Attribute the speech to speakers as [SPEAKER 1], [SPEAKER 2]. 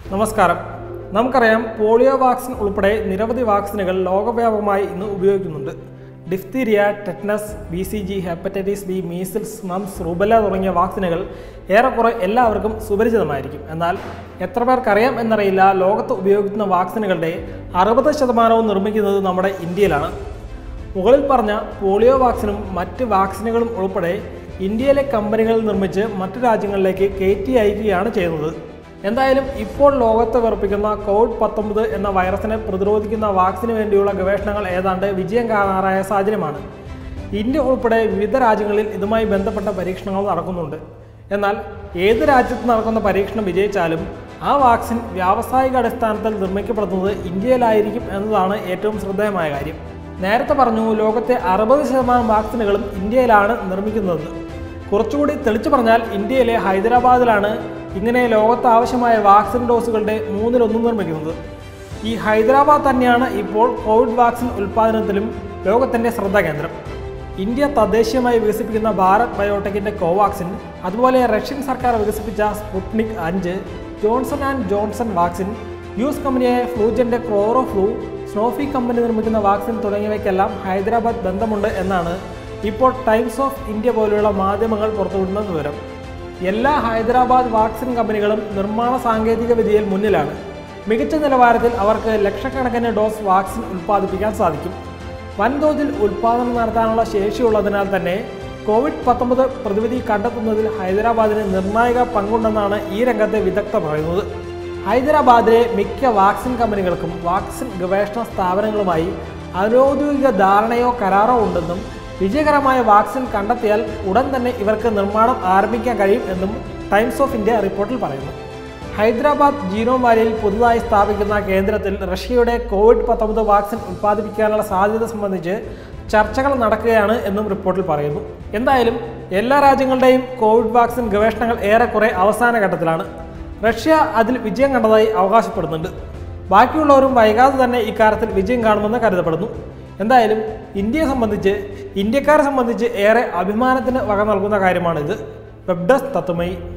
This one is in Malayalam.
[SPEAKER 1] നമസ്കാരം നമുക്കറിയാം പോളിയോ വാക്സിൻ ഉൾപ്പെടെ നിരവധി വാക്സിനുകൾ ലോകവ്യാപകമായി ഇന്ന് ഉപയോഗിക്കുന്നുണ്ട് diphtheria tetanus B C G hepatitis B measles mumps rubella തുടങ്ങിയ വാക്സിനുകൾ ഏറെക്കുറെ എല്ലാവർക്കും സുപരിചിതമായിരിക്കും എന്നാൽ എത്ര പേർക്കറിയാം എന്നറിയില്ല ലോകത്ത് ഉപയോഗിക്കുന്ന വാക്സിനുകളുടെ അറുപത് ശതമാനവും നിർമ്മിക്കുന്നത് നമ്മുടെ ഇന്ത്യയിലാണ് മുകളിൽ പറഞ്ഞ പോളിയോ വാക്സിനും മറ്റ് വാക്സിനുകളും ഉൾപ്പെടെ ഇന്ത്യയിലെ കമ്പനികൾ നിർമ്മിച്ച് മറ്റു രാജ്യങ്ങളിലേക്ക് കയറ്റി അയക്കുകയാണ് ചെയ്യുന്നത് എന്തായാലും ഇപ്പോൾ ലോകത്തെ വിറപ്പിക്കുന്ന കോവിഡ് പത്തൊമ്പത് എന്ന വൈറസിനെ പ്രതിരോധിക്കുന്ന വാക്സിന് വേണ്ടിയുള്ള ഗവേഷണങ്ങൾ ഏതാണ്ട് വിജയം കാണാറായ സാഹചര്യമാണ് ഇന്ത്യ ഉൾപ്പെടെ വിവിധ രാജ്യങ്ങളിൽ ഇതുമായി ബന്ധപ്പെട്ട പരീക്ഷണങ്ങൾ നടക്കുന്നുണ്ട് എന്നാൽ ഏത് രാജ്യത്ത് നടക്കുന്ന പരീക്ഷണം വിജയിച്ചാലും ആ വാക്സിൻ വ്യാവസായിക അടിസ്ഥാനത്തിൽ നിർമ്മിക്കപ്പെടുന്നത് ഇന്ത്യയിലായിരിക്കും എന്നതാണ് ഏറ്റവും ശ്രദ്ധേയമായ കാര്യം നേരത്തെ പറഞ്ഞു ലോകത്തെ അറുപത് ശതമാനം വാക്സിനുകളും ഇന്ത്യയിലാണ് നിർമ്മിക്കുന്നത് കുറച്ചുകൂടി തെളിച്ചു പറഞ്ഞാൽ ഇന്ത്യയിലെ ഹൈദരാബാദിലാണ് ഇങ്ങനെ ലോകത്ത് ആവശ്യമായ വാക്സിൻ ഡോസുകളുടെ മൂന്നിലൊന്നും നിർമ്മിക്കുന്നത് ഈ ഹൈദരാബാദ് തന്നെയാണ് ഇപ്പോൾ കോവിഡ് വാക്സിൻ ഉൽപ്പാദനത്തിലും ലോകത്തിൻ്റെ ശ്രദ്ധാകേന്ദ്രം ഇന്ത്യ തദ്ദേശീയമായി വികസിപ്പിക്കുന്ന ഭാരത് ബയോടെക്കിന്റെ കോവാക്സിൻ അതുപോലെ റഷ്യൻ സർക്കാർ വികസിപ്പിച്ച സ്പുട്നിക് അഞ്ച് Johnson and Johnson vaccine U S കമ്പനിയായ ഫ്ലൂജന്റെ ക്രോറോ ഫ്ലൂ സ്നോഫി കമ്പനി നിർമ്മിക്കുന്ന വാക്സിൻ തുടങ്ങിയവയ്ക്കെല്ലാം ഹൈദരാബാദ് ബന്ധമുണ്ട് എന്നാണ് ഇപ്പോൾ ടൈംസ് ഓഫ് ഇന്ത്യ പോലെയുള്ള മാധ്യമങ്ങൾ പുറത്തുവിടുന്ന വിവരം എല്ലാ ഹൈദരാബാദ് വാക്സിൻ കമ്പനികളും നിർമ്മാണ സാങ്കേതിക വിദ്യയിൽ മുന്നിലാണ് മികച്ച നിലവാരത്തിൽ അവർക്ക് ലക്ഷക്കണക്കിന് ഡോസ് വാക്സിൻ ഉൽപ്പാദിപ്പിക്കാൻ സാധിക്കും വൻതോതിൽ ഉൽപ്പാദനം നടത്താനുള്ള ശേഷിയുള്ളതിനാൽ തന്നെ കോവിഡ് പത്തൊമ്പത് പ്രതിവിധി കണ്ടെത്തുന്നതിൽ ഹൈദരാബാദിന് നിർണായക പങ്കുണ്ടെന്നാണ് ഈ രംഗത്തെ വിദഗ്ധർ പറയുന്നത് ഹൈദരാബാദിലെ മിക്ക വാക്സിൻ കമ്പനികൾക്കും വാക്സിൻ ഗവേഷണ സ്ഥാപനങ്ങളുമായി അനൗദ്യോഗിക ധാരണയോ കരാറോ ഉണ്ടെന്നും വിജയകരമായ വാക്സിൻ കണ്ടെത്തിയാൽ ഉടൻ തന്നെ ഇവർക്ക് നിർമ്മാണം ആരംഭിക്കാൻ കഴിയും എന്നും ടൈംസ് ഓഫ് ഇന്ത്യ റിപ്പോർട്ടിൽ പറയുന്നു ഹൈദരാബാദ് ജീനോം വാലിയിൽ പുതുതായി സ്ഥാപിക്കുന്ന കേന്ദ്രത്തിൽ റഷ്യയുടെ കോവിഡ് പത്തൊമ്പത് വാക്സിൻ ഉൽപ്പാദിപ്പിക്കാനുള്ള സാധ്യത സംബന്ധിച്ച് ചർച്ചകൾ നടക്കുകയാണ് എന്നും റിപ്പോർട്ടിൽ പറയുന്നു എന്തായാലും എല്ലാ രാജ്യങ്ങളുടെയും കോവിഡ് വാക്സിൻ ഗവേഷണങ്ങൾ ഏറെക്കുറെ അവസാന ഘട്ടത്തിലാണ് റഷ്യ അതിൽ വിജയം കണ്ടതായി അവകാശപ്പെടുന്നുണ്ട് ബാക്കിയുള്ളവരും വൈകാതെ തന്നെ ഇക്കാര്യത്തിൽ വിജയം കാണുമെന്ന് കരുതപ്പെടുന്നു എന്തായാലും ഇന്ത്യയെ സംബന്ധിച്ച് ഇന്ത്യക്കാരെ സംബന്ധിച്ച് ഏറെ അഭിമാനത്തിന് വക നൽകുന്ന കാര്യമാണിത് വെബ് ഡെസ്ക് തത്തുമൈ